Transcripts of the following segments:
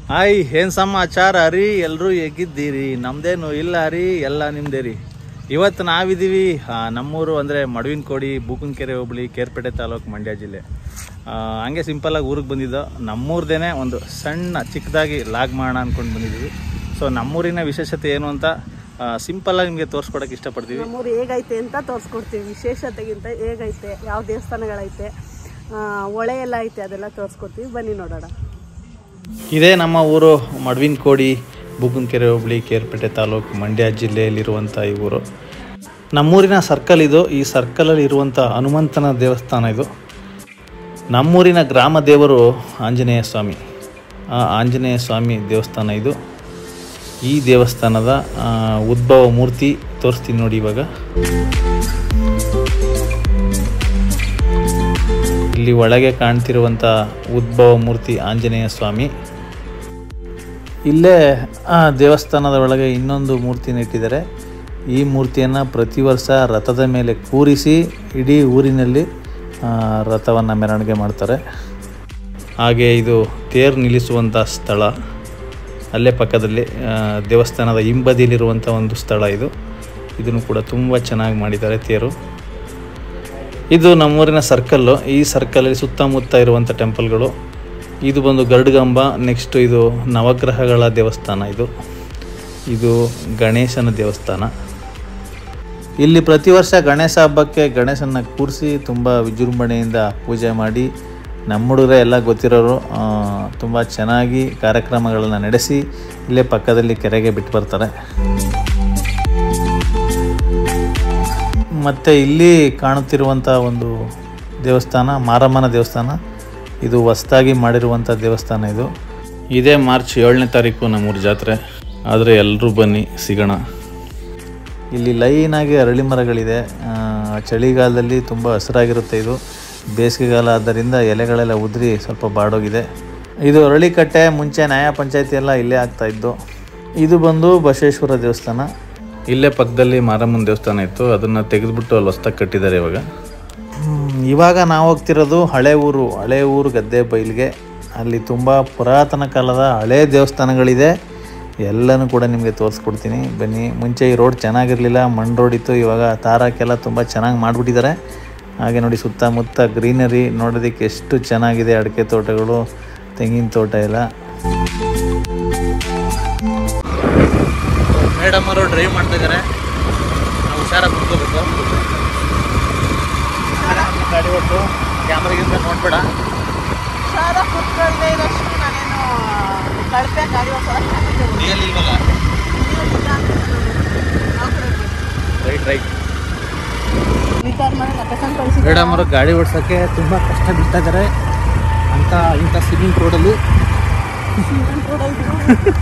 Hi ಏನ್ ಸಮಾಚಾರ ರೀ ಎಲ್ಲರೂ ಹೇಗಿದ್ದೀರಿ ನಮ್ದೇನು ಇಲ್ಲ ರೀ ಎಲ್ಲ ನಿಮ್ದೇ ರೀ ಇವತ್ತು ನಾವಿದ್ದೀವಿ ಆ, ನಮ್ಮೂರು ಅಂದರೆ ಮಡವಿನಕೋಡಿ ಬೂಕನಕೆರೆ ಹೋಬಳಿ ಕೇರ್ಪೇಟೆ ತಾಲೂಕು ಮಂಡ್ಯ ಜಿಲ್ಲೆ ಆ, ಹಂಗೆ ಸಿಂಪಲ್ಲಾಗಿ ಊರಿಗೆ ಬಂದಿದ್ದೋ ನಮ್ಮೂರ್ದೇನೆ ಒಂದು ಸಣ್ಣ ಚಿಕ್ಕದಾಗಿ ಲಾಗ್ ಮಾಡೋಣ ಅಂದ್ಕೊಂಡು ಬಂದಿದ್ದೀವಿ ಸೊ ನಮ್ಮೂರಿನ ವಿಶೇಷತೆ ಏನು ಅಂತ ಸಿಂಪಲ್ಲಾಗಿ ನಿಮಗೆ ತೋರಿಸ್ಕೊಡಕ್ಕೆ ಇಷ್ಟಪಡ್ತೀವಿ ನಮ್ಮೂರು ಹೇಗೈತೆ ಅಂತ ತೋರಿಸ್ಕೊಡ್ತೀವಿ ವಿಶೇಷತೆಗಿಂತ ಹೇಗೈತೆ ಯಾವ ದೇವಸ್ಥಾನಗಳೈತೆ ಆ, ಹೊಳೆ ಎಲ್ಲ ಐತೆ ಅದೆಲ್ಲ ತೋರಿಸ್ಕೊಡ್ತೀವಿ ಬನ್ನಿ ನೋಡೋಣ ಇದೇ ನಮ್ಮ ಊರು ಮಡವಿನಕೋಡಿ ಬುಗುನ್ಕೆರೆ ಹೋಬಳಿ ಕೇರ್ಪೇಟೆ ತಾಲೂಕು ಮಂಡ್ಯ ಜಿಲ್ಲೆಯಲ್ಲಿರುವಂಥ ಈ ಊರು ನಮ್ಮೂರಿನ ಸರ್ಕಲ್ ಇದು ಈ ಸರ್ಕಲಲ್ಲಿ ಇರುವಂಥ ಹನುಮಂತನ ದೇವಸ್ಥಾನ ಇದು ನಮ್ಮೂರಿನ ಗ್ರಾಮ ದೇವರು ಆಂಜನೇಯ ಸ್ವಾಮಿ ಆ ಆಂಜನೇಯ ಸ್ವಾಮಿ ದೇವಸ್ಥಾನ ಇದು ಈ ದೇವಸ್ಥಾನದ ಆ, ಉದ್ಭವ ಮೂರ್ತಿ ತೋರಿಸ್ತೀನಿ ನೋಡಿ ಇವಾಗ ಇಲ್ಲಿ ಒಳಗೆ ಕಾಣ್ತಿರುವಂಥ ಉದ್ಭವ ಮೂರ್ತಿ ಆಂಜನೇಯ ಸ್ವಾಮಿ ಇಲ್ಲೇ ಆ ದೇವಸ್ಥಾನದ ಒಳಗೆ ಇನ್ನೊಂದು ಮೂರ್ತಿನ ಇಟ್ಟಿದ್ದಾರೆ ಈ ಮೂರ್ತಿಯನ್ನು ಪ್ರತಿ ವರ್ಷ ರಥದ ಮೇಲೆ ಕೂರಿಸಿ ಇಡೀ ಊರಿನಲ್ಲಿ ರಥವನ್ನು ಮೆರವಣಿಗೆ ಮಾಡ್ತಾರೆ ಹಾಗೆ ಇದು ತೇರು ನಿಲ್ಲಿಸುವಂಥ ಸ್ಥಳ ಅಲ್ಲೇ ಪಕ್ಕದಲ್ಲಿ ಆ, ದೇವಸ್ಥಾನದ ಹಿಂಬದಿಲಿರುವಂಥ ಒಂದು ಸ್ಥಳ ಇದು ಇದನ್ನು ಕೂಡ ತುಂಬ ಚೆನ್ನಾಗಿ ಮಾಡಿದ್ದಾರೆ ತೇರು ಇದು ನಮ್ಮೂರಿನ ಸರ್ಕಲ್ಲು ಈ ಸರ್ಕಲಲ್ಲಿ ಸುತ್ತಮುತ್ತ ಇರುವಂಥ ಟೆಂಪಲ್ಗಳು ಇದು ಬಂದು ಗರುಡಗಂಬ ನೆಕ್ಸ್ಟ್ ಇದು ನವಗ್ರಹಗಳ ದೇವಸ್ಥಾನ ಇದು ಇದು ಗಣೇಶನ ದೇವಸ್ಥಾನ ಇಲ್ಲಿ ಪ್ರತಿ ವರ್ಷ ಗಣೇಶ ಹಬ್ಬಕ್ಕೆ ಗಣೇಶನ ಕೂರಿಸಿ ತುಂಬ ವಿಜೃಂಭಣೆಯಿಂದ ಪೂಜೆ ಮಾಡಿ ನಮ್ಮ ಹುಡುಗರೇ ಎಲ್ಲ ಗೊತ್ತಿರೋರು ತುಂಬ ಚೆನ್ನಾಗಿ ಕಾರ್ಯಕ್ರಮಗಳನ್ನು ನಡೆಸಿ ಇಲ್ಲೇ ಪಕ್ಕದಲ್ಲಿ ಕೆರೆಗೆ ಬಿಟ್ಟು ಬರ್ತಾರೆ ಮತ್ತು ಇಲ್ಲಿ ಕಾಣುತ್ತಿರುವಂಥ ಒಂದು ದೇವಸ್ಥಾನ ಮಾರಮ್ಮನ ದೇವಸ್ಥಾನ ಇದು ಹೊಸ್ದಾಗಿ ಮಾಡಿರುವಂಥ ದೇವಸ್ಥಾನ ಇದು ಇದೇ ಮಾರ್ಚ್ ಏಳನೇ ತಾರೀಕು ನಮ್ಮೂರ ಜಾತ್ರೆ ಆದರೆ ಎಲ್ಲರೂ ಬನ್ನಿ ಸಿಗೋಣ ಇಲ್ಲಿ ಲೈನಾಗಿ ಅರಳಿ ಮರಗಳಿದೆ ಆ, ಚಳಿಗಾಲದಲ್ಲಿ ತುಂಬ ಹಸಿರಾಗಿರುತ್ತೆ ಇದು ಬೇಸಿಗೆಗಾಲ ಆದ್ದರಿಂದ ಎಲೆಗಳೆಲ್ಲ ಉದುರಿ ಸ್ವಲ್ಪ ಬಾಡೋಗಿದೆ ಇದು ಅರಳಿಕಟ್ಟೆ ಮುಂಚೆ ನ್ಯಾಯ ಪಂಚಾಯತಿ ಎಲ್ಲ ಇಲ್ಲೇ ಆಗ್ತಾ ಇದ್ದು ಇದು ಬಂದು ಬಸವೇಶ್ವರ ದೇವಸ್ಥಾನ ಇಲ್ಲೇ ಪಕ್ಕದಲ್ಲಿ ಮಾರಮ್ಮನ ದೇವಸ್ಥಾನ ಇತ್ತು ಅದನ್ನು ತೆಗೆದುಬಿಟ್ಟು ಅಲ್ಲಿ ಹೊಸ್ದಾಗಿ ಕಟ್ಟಿದ್ದಾರೆ ಇವಾಗ ಹ್ಮ್, ಇವಾಗ ನಾವು ಹೋಗ್ತಿರೋದು ಹಳೆ ಊರು ಹಳೆ ಊರು ಗದ್ದೆ ಬೈಲ್ಗೆ ಅಲ್ಲಿ ತುಂಬ ಪುರಾತನ ಕಾಲದ ಹಳೆ ದೇವಸ್ಥಾನಗಳಿದೆ ಎಲ್ಲನೂ ಕೂಡ ನಿಮಗೆ ತೋರಿಸ್ಕೊಡ್ತೀನಿ ಬನ್ನಿ ಮುಂಚೆ ಈ ರೋಡ್ ಚೆನ್ನಾಗಿರಲಿಲ್ಲ ಮಣ್ಣು ರೋಡ್ ಇತ್ತು ಇವಾಗ ತಾರಕ್ಕೆಲ್ಲ ತುಂಬ ಚೆನ್ನಾಗಿ ಮಾಡಿಬಿಟ್ಟಿದ್ದಾರೆ ಹಾಗೆ ನೋಡಿ ಸುತ್ತಮುತ್ತ ಗ್ರೀನರಿ ನೋಡೋದಕ್ಕೆ ಎಷ್ಟು ಚೆನ್ನಾಗಿದೆ ಅಡಿಕೆ ತೋಟಗಳು ತೆಂಗಿನ ತೋಟ ಎಲ್ಲ ಮೇಡಮ್ ಅವರು ಡ್ರೈವ್ ಮಾಡ್ತಾ ಇದ್ದಾರೆ ನಾವು ಹುಷಾರಾಗಿ ಕುತ್ಕೋಬೇಕು ಗಾಡಿ ಒಟ್ಟು ಕ್ಯಾಮ್ರಾಗಿಂದ ನೋಡ್ಬೇಡ ಹುಷಾರ ಕುತ್ಕೊಳ್ದೆ ಇರೋಷ್ಟು ನಾನೇನು ಕಳಪೆ ಗಾಡಿ ರಿಯಲ್ ಇಲ್ವಲ್ಲ ರೈಟ್ ರೈಟ್ ವಿಚಾರ ಮಾಡಿ ಲೊಕೇಶನ್ ಕಳಿಸಿದ್ರೆ ಮೇಡಮ್ ಅವರು ಗಾಡಿ ಓಡಿಸೋಕ್ಕೆ ತುಂಬ ಕಷ್ಟ ಬಿಡ್ತಾ ಇದ್ದಾರೆ ಅಂತ ಇಂಥ ಸಿಮೆಂಟ್ ರೋಡಲ್ಲಿ ಕೂಡ ಇದು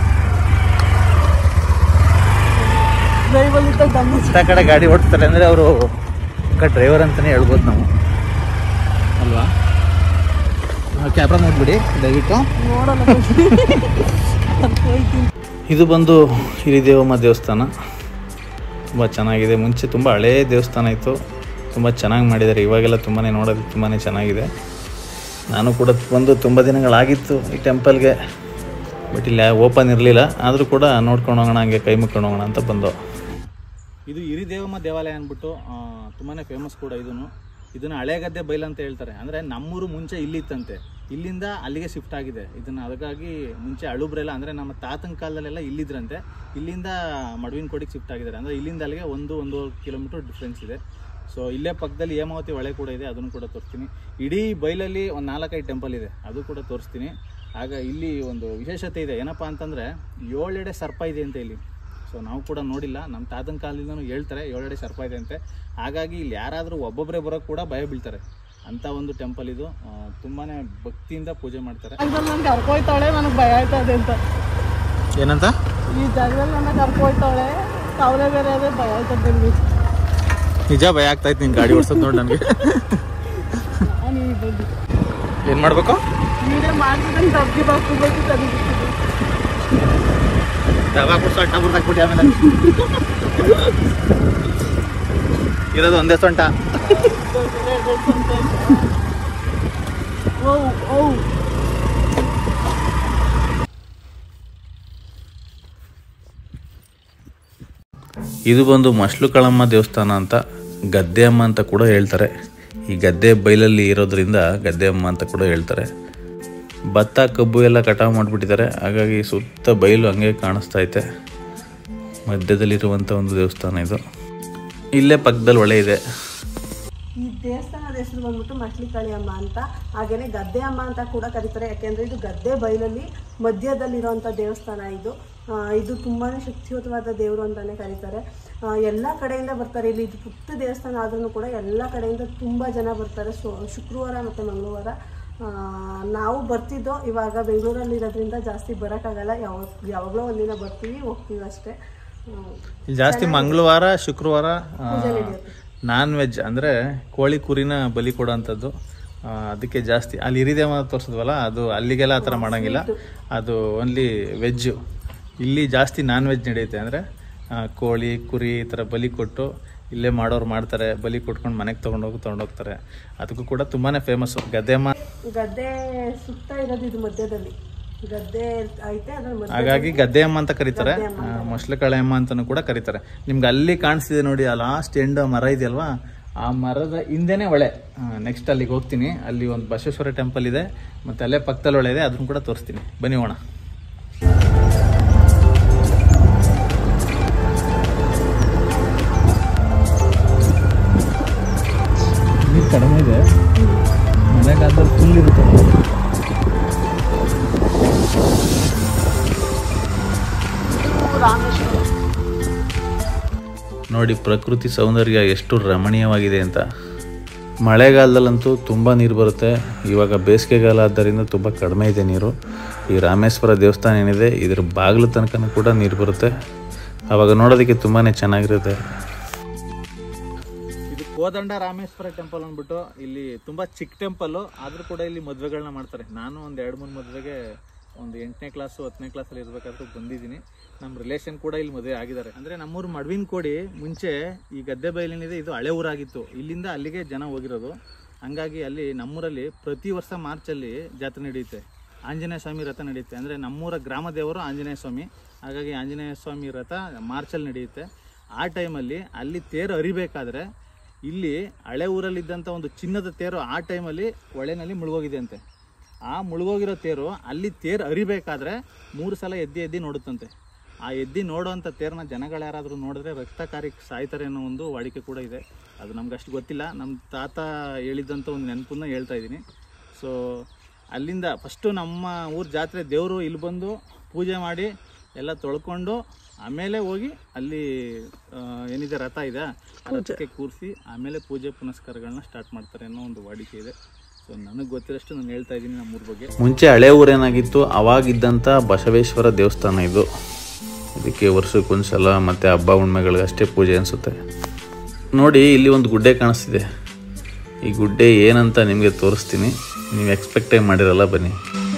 ಡ್ರೈವಲ್ಲಿದ್ದ ಗಮನಿಸಿ ಇಂಥ ಕಡೆ ಗಾಡಿ ಓಡಿಸ್ತಾರೆ ಅಂದರೆ ಅವರು ಡ್ರೈವರ್ ಅಂತಲೇ ಹೇಳ್ಬೋದು ನಾವು ಅಲ್ವಾ ಕ್ಯಾಮ್ರಾ ನೋಡ್ಬಿಡಿ ದಯವಿಟ್ಟು ನೋಡೋಣ ಹೋಯ್ತೀನಿ ಇದು ಬಂದು ಹಿರಿದೇವಮ್ಮ ದೇವಸ್ಥಾನ ತುಂಬ ಚೆನ್ನಾಗಿದೆ ಮುಂಚೆ ತುಂಬ ಹಳೇ ದೇವಸ್ಥಾನ ಇತ್ತು ತುಂಬ ಚೆನ್ನಾಗಿ ಮಾಡಿದ್ದಾರೆ ಇವಾಗೆಲ್ಲ ತುಂಬಾ ನೋಡೋದಕ್ಕೆ ತುಂಬಾ ಚೆನ್ನಾಗಿದೆ ನಾನು ಕೂಡ ಬಂದು ತುಂಬ ದಿನಗಳಾಗಿತ್ತು ಈ ಟೆಂಪಲ್ಗೆ ಬಟ್ ಇಲ್ಲಿ ಓಪನ್ ಇರಲಿಲ್ಲ ಆದರೂ ಕೂಡ ನೋಡ್ಕೊಂಡು ಹೋಗೋಣ ಹಂಗೆ ಕೈ ಮುಕ್ಕೊಂಡು ಹೋಗೋಣ ಅಂತ ಬಂದು ಇದು ಹಿರಿದೇವಮ್ಮ ದೇವಾಲಯ ಅಂದ್ಬಿಟ್ಟು ತುಂಬಾ ಫೇಮಸ್ ಕೂಡ ಇದನ್ನು ಇದನ್ನು ಹಳೆಗದ್ದೆ ಬೈಲ್ ಅಂತ ಹೇಳ್ತಾರೆ ಅಂದರೆ ನಮ್ಮೂರು ಮುಂಚೆ ಇಲ್ಲಿತ್ತಂತೆ ಇಲ್ಲಿಂದ ಅಲ್ಲಿಗೆ ಶಿಫ್ಟ್ ಆಗಿದೆ ಇದನ್ನು ಅದಕ್ಕಾಗಿ ಮುಂಚೆ ಅಳುಬ್ರೆಲ್ಲ ಅಂದರೆ ನಮ್ಮ ತಾತನ ಕಾಲದಲ್ಲೆಲ್ಲ ಇಲ್ಲಿದ್ರಂತೆ ಇಲ್ಲಿಂದ ಮಡವಿನ ಕೋಡಿಗೆ ಶಿಫ್ಟ್ ಆಗಿದ್ದಾರೆ ಅಂದರೆ ಇಲ್ಲಿಂದ ಅಲ್ಲಿಗೆ ಒಂದು ಒಂದು ಕಿಲೋಮೀಟರ್ ಡಿಫ್ರೆನ್ಸ್ ಇದೆ ಸೊ ಇಲ್ಲೇ ಪಕ್ಕದಲ್ಲಿ ಹೇಮಾವತಿ ಹೊಳೆ ಕೂಡ ಇದೆ ಅದನ್ನು ಕೂಡ ತೋರಿಸ್ತೀನಿ ಇಡೀ ಬೈಲಲ್ಲಿ ಒಂದು ನಾಲ್ಕೈದು ಟೆಂಪಲ್ ಇದೆ ಅದು ಕೂಡ ತೋರಿಸ್ತೀನಿ ಆಗ ಇಲ್ಲಿ ಒಂದು ವಿಶೇಷತೆ ಇದೆ ಏನಪ್ಪ ಅಂತಂದರೆ ಏಳೆಡೆ ಸರ್ಪ ಇದೆ ಅಂತ ಇಲ್ಲಿ ಸೊ ನಾವು ಕೂಡ ನೋಡಿಲ್ಲ ನಮ್ಮ ತಾತನ ಕಾಲದಿಂದನೂ ಹೇಳ್ತಾರೆ ಏಳೆಡೆ ಸರ್ಪ ಇದೆ ಅಂತೆ ಹಾಗಾಗಿ ಇಲ್ಲಿ ಯಾರಾದರೂ ಒಬ್ಬೊಬ್ಬರೇ ಬರೋಕ್ಕೆ ಕೂಡ ಭಯ ಬೀಳ್ತಾರೆ ಅಂಥ ಒಂದು ಟೆಂಪಲ್ ಇದು ತುಂಬಾ ಭಕ್ತಿಯಿಂದ ಪೂಜೆ ಮಾಡ್ತಾರೆ ಜಾಗದಲ್ಲಿ ನಾನು ಕರ್ಕೊಯ್ತಾಳೆ ನನಗೆ ಭಯ ಆಯ್ತದೆ ಅಂತ ಏನಂತ ಈ ಜಾಗದಲ್ಲಿ ನನ್ನ ಕರ್ಕೊಯ್ತಾಳೆ ಅವರೇ ಬೇರೆ ಅದೇ ಭಯ ಆಯ್ತದೆ ನನಗೆ ನಿಜ ಭಯ ಆಗ್ತಾಯ್ತು ನಿನ್ನ ಗಾಡಿ ಓಡಿಸೋದು ನೋಡಿ ನನಗೆ ನಾನು ಈ ಬಂದು ಏನು ಮಾಡಬೇಕು ನೀವೇ ಮಾಡ್ತಿದ್ದಂಗೆ ಡಬ್ಬಿ ಬಾಕೋಬೇಕು ತನಗೆ ದವಾ ಕೊಡ್ಸೋ ಅಡ್ಡ ಬರ್ದಾಕ್ಬಿಟ್ಟು ಆಮೇಲೆ ಇರೋದು ಒಂದೇ ಸೊಂಟ ಓ ಓ ಇದು ಬಂದು ಮಶ್ಲು ಕಳಮ್ಮ ದೇವಸ್ಥಾನ ಅಂತ ಗದ್ದೆ ಅಮ್ಮ ಅಂತ ಕೂಡ ಹೇಳ್ತಾರೆ ಈ ಗದ್ದೆ ಬೈಲಲ್ಲಿ ಇರೋದ್ರಿಂದ ಗದ್ದೆ ಅಮ್ಮ ಅಂತ ಕೂಡ ಹೇಳ್ತಾರೆ ಭತ್ತ ಕಬ್ಬು ಎಲ್ಲ ಕಟಾವು ಮಾಡಿಬಿಟ್ಟಿದ್ದಾರೆ ಹಾಗಾಗಿ ಸುತ್ತ ಬೈಲು ಹಂಗೆ ಕಾಣಿಸ್ತಾ ಐತೆ ಮಧ್ಯದಲ್ಲಿರುವಂಥ ಒಂದು ದೇವಸ್ಥಾನ ಇದು ಇಲ್ಲೇ ಪಕ್ಕದಲ್ಲಿ ಒಳ್ಳೆ ಇದೆ ಈ ದೇವಸ್ಥಾನದ ಹೆಸರು ಬಂದ್ಬಿಟ್ಟು ಮಟ್ಲಿಕಾಳಿ ಅಮ್ಮ ಅಂತ ಹಾಗೇನೆ ಗದ್ದೆ ಅಮ್ಮ ಅಂತ ಕೂಡ ಕರೀತಾರೆ ಯಾಕೆಂದ್ರೆ ಇದು ಗದ್ದೆ ಬೈಲಲ್ಲಿ ಮಧ್ಯದಲ್ಲಿರುವಂಥ ದೇವಸ್ಥಾನ ಇದು ಆ, ಇದು ತುಂಬಾನೇ ಶಕ್ತಿಯುತವಾದ ದೇವರು ಅಂತಾನೆ ಕರೀತಾರೆ ಆ, ಎಲ್ಲ ಕಡೆಯಿಂದ ಬರ್ತಾರೆ ಇಲ್ಲಿ ಇದು ಪುಟ್ಟ ದೇವಸ್ಥಾನ ಆದ್ರೂ ಕೂಡ ಎಲ್ಲ ಕಡೆಯಿಂದ ತುಂಬಾ ಜನ ಬರ್ತಾರೆ ಸೊ ಶುಕ್ರವಾರ ಮತ್ತೆ ಮಂಗಳವಾರ ಆ, ನಾವು ಬರ್ತಿದ್ದೋ ಇವಾಗ ಬೆಂಗಳೂರಲ್ಲಿ ಇರೋದ್ರಿಂದ ಜಾಸ್ತಿ ಬರೋಕ್ಕಾಗಲ್ಲ ಯಾವ ಯಾವಾಗಲೋ ಒಂದಿನ ಬರ್ತೀವಿ ಹೋಗ್ತೀವಿ ಅಷ್ಟೇ ಹ್ಮ್. ಇಲ್ಲಿ ಜಾಸ್ತಿ ಮಂಗಳವಾರ ಶುಕ್ರವಾರ ಪೂಜೆ ನಡೆಯುತ್ತೆ ನಾನ್ ವೆಜ್ ಅಂದರೆ ಕೋಳಿ ಕುರಿನ ಬಲಿ ಕೊಡೋಂಥದ್ದು ಆ, ಅದಕ್ಕೆ ಜಾಸ್ತಿ ಅಲ್ಲಿ ಹಿರಿದೇವ ತೋರಿಸಿದ್ವಲ್ಲ ಅದು ಅಲ್ಲಿಗೆಲ್ಲ ಆ ಥರ ಮಾಡೋಂಗಿಲ್ಲ ಅದು ಓನ್ಲಿ ವೆಜ್ಜು ಇಲ್ಲಿ ಜಾಸ್ತಿ ನಾನ್ ವೆಜ್ ನಡೆಯುತ್ತೆ ಅಂದರೆ ಕೋಳಿ ಕುರಿ ಈ ಥರ ಬಲಿ ಕೊಟ್ಟು ಇಲ್ಲೇ ಮಾಡೋರು ಮಾಡ್ತಾರೆ ಬಲಿ ಕೊಟ್ಕೊಂಡು ಮನೆಗೆ ತೊಗೊಂಡೋಗಿ ತೊಗೊಂಡೋಗ್ತಾರೆ ಅದಕ್ಕೂ ಕೂಡ ತುಂಬಾ ಫೇಮಸ್ಸು ಗದ್ದೆಮ್ಮ ಗದ್ದೆ ಸುತ್ತ ಇರೋದು ಇದು ಮಧ್ಯದಲ್ಲಿ ಗದ್ದೆ ಐತೆ ಅದ್ರ ಮಧ್ಯ ಹಾಗಾಗಿ ಗದ್ದೆಯಮ್ಮ ಅಂತ ಕರೀತಾರೆ ಮೊಸಳೆ ಅಮ್ಮ ಅಂತಲೂ ಕೂಡ ಕರೀತಾರೆ ನಿಮ್ಗೆ ಅಲ್ಲಿ ಕಾಣಿಸ್ತಿದೆ ನೋಡಿ ಆ ಲಾಸ್ಟ್ ಎಂಡ್ ಮರ ಇದೆಯಲ್ವಾ ಆ ಮರದ ಹಿಂದೆನೇ ಒಳೆ ನೆಕ್ಸ್ಟ್ ಅಲ್ಲಿಗೆ ಹೋಗ್ತೀನಿ ಅಲ್ಲಿ ಒಂದು ಬಸವೇಶ್ವರ ಟೆಂಪಲ್ ಇದೆ ಮತ್ತೆ ಅಲ್ಲೇ ಪಕ್ಕದಲ್ಲಿ ಒಳೆ ಇದೆ ಅದನ್ನು ಕೂಡ ತೋರಿಸ್ತೀನಿ ಬನ್ನಿ ಹೋಣ ನೀರು ಕಡಿಮೆ ಇದೆ ಮಳೆಗಾಲದಲ್ಲಿ ಫುಲ್ ಇರುತ್ತೆ ರಾಮೇಶ್ವರ ನೋಡಿ ಪ್ರಕೃತಿ ಸೌಂದರ್ಯ ಎಷ್ಟು ರಮಣೀಯವಾಗಿದೆ ಅಂತ ಮಳೆಗಾಲದಲ್ಲಂತೂ ತುಂಬ ನೀರು ಬರುತ್ತೆ ಇವಾಗ ಬೇಸಿಗೆಗಾಲ ಆದ್ದರಿಂದ ತುಂಬ ಕಡಿಮೆ ಇದೆ ನೀರು ಈ ರಾಮೇಶ್ವರ ದೇವಸ್ಥಾನ ಏನಿದೆ ಇದ್ರ ಬಾಗಿಲು ತನಕ ಕೂಡ ನೀರು ಬರುತ್ತೆ ಆವಾಗ ನೋಡೋದಕ್ಕೆ ತುಂಬಾ ಚೆನ್ನಾಗಿರುತ್ತೆ ಇದು ಕೋದಂಡ ರಾಮೇಶ್ವರ ಟೆಂಪಲ್ ಅಂದ್ಬಿಟ್ಟು ಇಲ್ಲಿ ತುಂಬ ಚಿಕ್ಕ ಟೆಂಪಲ್ಲು ಆದರೂ ಕೂಡ ಇಲ್ಲಿ ಮದುವೆಗಳನ್ನ ಮಾಡ್ತಾರೆ ನಾನು ಒಂದು ಎರಡು ಮೂರು ಮದುವೆಗೆ ಒಂದು ಎಂಟನೇ ಕ್ಲಾಸು ಹತ್ತನೇ ಕ್ಲಾಸಲ್ಲಿ ಇರಬೇಕಾದ್ರೂ ಬಂದಿದ್ದೀನಿ ನಮ್ಮ ರಿಲೇಷನ್ ಕೂಡ ಇಲ್ಲಿ ಮದುವೆ ಆಗಿದ್ದಾರೆ ಅಂದರೆ ನಮ್ಮೂರು ಮಡ್ವಿನ ಕೋಡಿ ಮುಂಚೆ ಈ ಗದ್ದೆ ಬಯಲೇನಿದೆ ಇದು ಹಳೆ ಊರಾಗಿತ್ತು ಇಲ್ಲಿಂದ ಅಲ್ಲಿಗೆ ಜನ ಹೋಗಿರೋದು ಹಂಗಾಗಿ ಅಲ್ಲಿ ನಮ್ಮೂರಲ್ಲಿ ಪ್ರತಿ ವರ್ಷ ಮಾರ್ಚಲ್ಲಿ ಜಾತ್ರೆ ನಡೆಯುತ್ತೆ ಆಂಜನೇಯ ಸ್ವಾಮಿ ರಥ ನಡೆಯುತ್ತೆ ಅಂದರೆ ನಮ್ಮೂರ ಗ್ರಾಮ ದೇವರು ಆಂಜನೇಯ ಸ್ವಾಮಿ ಹಾಗಾಗಿ ಆಂಜನೇಯ ಸ್ವಾಮಿ ರಥ ಮಾರ್ಚಲ್ಲಿ ನಡೆಯುತ್ತೆ ಆ ಟೈಮಲ್ಲಿ ಅಲ್ಲಿ ತೇರು ಹರಿಬೇಕಾದ್ರೆ ಇಲ್ಲಿ ಹಳೆ ಊರಲ್ಲಿದ್ದಂಥ ಒಂದು ಚಿನ್ನದ ತೇರು ಆ ಟೈಮಲ್ಲಿ ಹೊಳೆನಲ್ಲಿ ಮುಳುಗೋಗಿದೆ ಅಂತೆ ಆ ಮುಳುಗೋಗಿರೋ ತೇರು ಅಲ್ಲಿ ತೇರು ಹರಿಬೇಕಾದ್ರೆ ಮೂರು ಸಲ ಎದ್ದಿ ಎದ್ದಿ ನೋಡುತ್ತಂತೆ ಆ ಎದ್ದಿ ನೋಡೋವಂಥ ತೇರನ್ನ ಜನಗಳು ಯಾರಾದರೂ ನೋಡಿದ್ರೆ ರಕ್ತಕಾರಿ ಸಾಯ್ತಾರೆ ಅನ್ನೋ ಒಂದು ವಾಡಿಕೆ ಕೂಡ ಇದೆ ಅದು ನಮ್ಗೆ ಅಷ್ಟು ಗೊತ್ತಿಲ್ಲ ನಮ್ಮ ತಾತ ಹೇಳಿದಂಥ ಒಂದು ನೆನಪನ್ನ ಹೇಳ್ತಾ ಇದ್ದೀನಿ ಸೊ ಅಲ್ಲಿಂದ ಫಸ್ಟು ನಮ್ಮ ಊರ ಜಾತ್ರೆ ದೇವರು ಇಲ್ಲಿ ಬಂದು ಪೂಜೆ ಮಾಡಿ ಎಲ್ಲ ತೊಳ್ಕೊಂಡು ಆಮೇಲೆ ಹೋಗಿ ಅಲ್ಲಿ ಆ, ಏನಿದೆ ರಥ ಇದೆ ಆ ರಥಕ್ಕೆ ಕೂರಿಸಿ ಆಮೇಲೆ ಪೂಜೆ ಪುನಸ್ಕಾರಗಳನ್ನ ಸ್ಟಾರ್ಟ್ ಮಾಡ್ತಾರೆ ಅನ್ನೋ ಒಂದು ವಾಡಿಕೆ ಇದೆ ಸೊ ನನಗೆ ಗೊತ್ತಿರೋಷ್ಟು ನಾನು ಹೇಳ್ತಾ ಇದ್ದೀನಿ ನಮ್ಮೂರ ಬಗ್ಗೆ ಮುಂಚೆ ಹಳೆ ಊರೇನಾಗಿತ್ತು ಅವಾಗಿದ್ದಂಥ ಬಸವೇಶ್ವರ ದೇವಸ್ಥಾನ ಇದು ಇದಕ್ಕೆ ವರ್ಷಕ್ಕೊಂದ್ಸಲ ಮತ್ತು ಹಬ್ಬ ಹುಣ್ಮೆಗಳಿಗೆ ಅಷ್ಟೇ ಪೂಜೆ ಅನಿಸುತ್ತೆ ನೋಡಿ ಇಲ್ಲಿ ಒಂದು ಗುಡ್ಡೆ ಕಾಣಿಸ್ತಿದೆ ಈ ಗುಡ್ಡೆ ಏನಂತ ನಿಮಗೆ ತೋರಿಸ್ತೀನಿ ನೀವು ಎಕ್ಸ್ಪೆಕ್ಟೇ ಮಾಡಿರಲ್ಲ ಬನ್ನಿ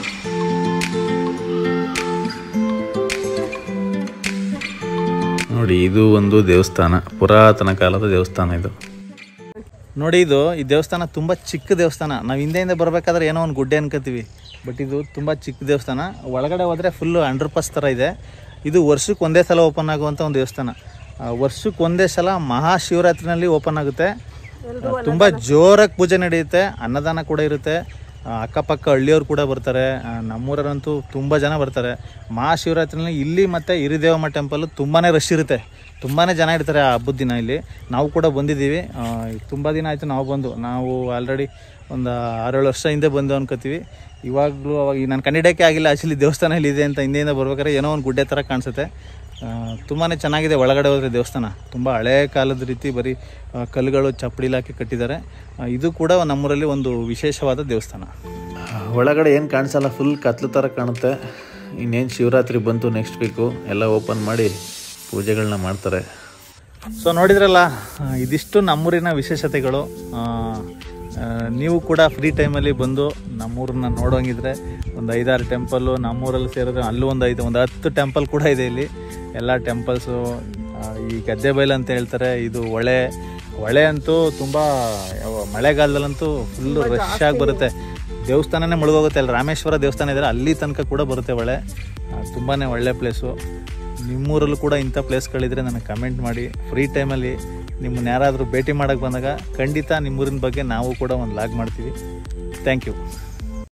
ನೋಡಿ ಇದು ಒಂದು ದೇವಸ್ಥಾನ ಪುರಾತನ ಕಾಲದ ದೇವಸ್ಥಾನ ಇದು ನೋಡಿ ಇದು ಈ ದೇವಸ್ಥಾನ ತುಂಬ ಚಿಕ್ಕ ದೇವಸ್ಥಾನ ನಾವು ಹಿಂದೆಯಿಂದ ಬರಬೇಕಾದ್ರೆ ಏನೋ ಒಂದು ಗುಡ್ಡೆ ಅನ್ಕೋತೀವಿ ಬಟ್ ಇದು ತುಂಬ ಚಿಕ್ಕ ದೇವಸ್ಥಾನ ಒಳಗಡೆ ಹೋದರೆ ಫುಲ್ಲು ಅಂಡರ್ ಪಾಸ್ ಥರ ಇದೆ ಇದು ವರ್ಷಕ್ಕೆ ಒಂದೇ ಸಲ ಓಪನ್ ಆಗುವಂಥ ಒಂದು ದೇವಸ್ಥಾನ ಆ, ವರ್ಷಕ್ಕೆ ಒಂದೇ ಸಲ ಮಹಾಶಿವರಾತ್ರಿನಲ್ಲಿ ಓಪನ್ ಆಗುತ್ತೆ ತುಂಬ ಜೋರಾಗಿ ಪೂಜೆ ನಡೆಯುತ್ತೆ ಅನ್ನದಾನ ಕೂಡ ಇರುತ್ತೆ ಆ, ಅಕ್ಕಪಕ್ಕ ಹಳ್ಳಿಯವ್ರು ಕೂಡ ಬರ್ತಾರೆ ಆ, ನಮ್ಮೂರಲ್ಲಂತೂ ತುಂಬ ಜನ ಬರ್ತಾರೆ ಮಹಾಶಿವರಾತ್ರಿನಲ್ಲಿ ಇಲ್ಲಿ ಮತ್ತು ಹಿರಿದೇವಮ್ಮ ಟೆಂಪಲ್ ತುಂಬಾ ರಶ್ ಇರುತ್ತೆ ತುಂಬಾ ಜನ ಇರ್ತಾರೆ ಆ ಹಬ್ಬದ ದಿನ ಇಲ್ಲಿ ನಾವು ಕೂಡ ಬಂದಿದ್ದೀವಿ ತುಂಬ ದಿನ ಆಯಿತು ನಾವು ಬಂದು ನಾವು ಆಲ್ರೆಡಿ ಒಂದು ಆರೇಳು ವರ್ಷ ಹಿಂದೆ ಬಂದು ಅನ್ಕೋತೀವಿ ಇವಾಗಲೂ ಅವಾಗ ನಾನು ಕನ್ನಡಕ್ಕೆ ಆಗಿಲ್ಲ ಆಕ್ಚುಲಿ ದೇವಸ್ಥಾನ ಇಲ್ಲಿ ಇದೆ ಅಂತ ಹಿಂದೆಯಿಂದ ಬರ್ಬೇಕಾದ್ರೆ ಏನೋ ಒಂದು ಗುಡ್ಡೆ ಥರ ಕಾಣಿಸುತ್ತೆ ತುಂಬಾ ಚೆನ್ನಾಗಿದೆ ಒಳಗಡೆ ಹೋದರೆ ದೇವಸ್ಥಾನ ತುಂಬ ಹಳೆ ಕಾಲದ ರೀತಿ ಬರೀ ಆ, ಕಲ್ಲುಗಳು ಚಪ್ಪಡಿ ಹಾಕಿ ಕಟ್ಟಿದ್ದಾರೆ ಆ, ಇದು ಕೂಡ ನಮ್ಮೂರಲ್ಲಿ ಒಂದು ವಿಶೇಷವಾದ ದೇವಸ್ಥಾನ ಒಳಗಡೆ ಏನು ಕಾಣಿಸಲ್ಲ ಫುಲ್ ಕತ್ಲು ಥರ ಕಾಣುತ್ತೆ ಇನ್ನೇನು ಶಿವರಾತ್ರಿ ಬಂತು ನೆಕ್ಸ್ಟ್ ವೀಕು ಎಲ್ಲ ಓಪನ್ ಮಾಡಿ ಪೂಜೆಗಳನ್ನ ಮಾಡ್ತಾರೆ ಸೊ ನೋಡಿದ್ರಲ್ಲ ಆ, ಇದಿಷ್ಟು ನಮ್ಮೂರಿನ ವಿಶೇಷತೆಗಳು ಆ, ಆ, ನೀವು ಕೂಡ ಫ್ರೀ ಟೈಮಲ್ಲಿ ಬಂದು ನಮ್ಮೂರನ್ನ ನೋಡೋಂಗಿದ್ರೆ ಒಂದು ಐದಾರು ಟೆಂಪಲ್ಲು ನಮ್ಮೂರಲ್ಲಿ ಸೇರಿದ್ರೆ ಅಲ್ಲೂ ಒಂದು ಐದು ಒಂದು ಹತ್ತು ಟೆಂಪಲ್ ಕೂಡ ಇದೆ ಇಲ್ಲಿ ಎಲ್ಲ ಟೆಂಪಲ್ಸು ಈ ಗದ್ದೆ ಬೈಲು ಅಂತ ಹೇಳ್ತಾರೆ ಇದು ಹೊಳೆ ಹೊಳೆ ಅಂತೂ ತುಂಬ ಯಾವ- ಮಳೆಗಾಲದಲ್ಲಂತೂ ಫುಲ್ಲು ರಶ್ ಆಗಿ ಬರುತ್ತೆ ದೇವಸ್ಥಾನನೇ ಮುಳುಗೋಗುತ್ತೆ ಅಲ್ಲಿ ರಾಮೇಶ್ವರ ದೇವಸ್ಥಾನ ಇದ್ದಾರೆ ಅಲ್ಲಿ ತನಕ ಕೂಡ ಬರುತ್ತೆ ಹೊಳೆ ಆ, ತುಂಬಾನೇ ಒಳ್ಳೆ ಪ್ಲೇಸು ನಿಮ್ಮೂರಲ್ಲೂ ಕೂಡ ಇಂಥ ಪ್ಲೇಸ್ಗಳಿದ್ರೆ ನನಗೆ ಕಮೆಂಟ್ ಮಾಡಿ ಫ್ರೀ ಟೈಮಲ್ಲಿ ನಿಮ್ಮನ್ನ ಯಾರಾದರೂ ಭೇಟಿ ಮಾಡೋಕ್ಕೆ ಬಂದಾಗ ಖಂಡಿತ ನಿಮ್ಮೂರಿನ ಬಗ್ಗೆ ನಾವು ಕೂಡ ಒಂದು ಲಾಗ್ ಮಾಡ್ತೀವಿ ಥ್ಯಾಂಕ್ ಯು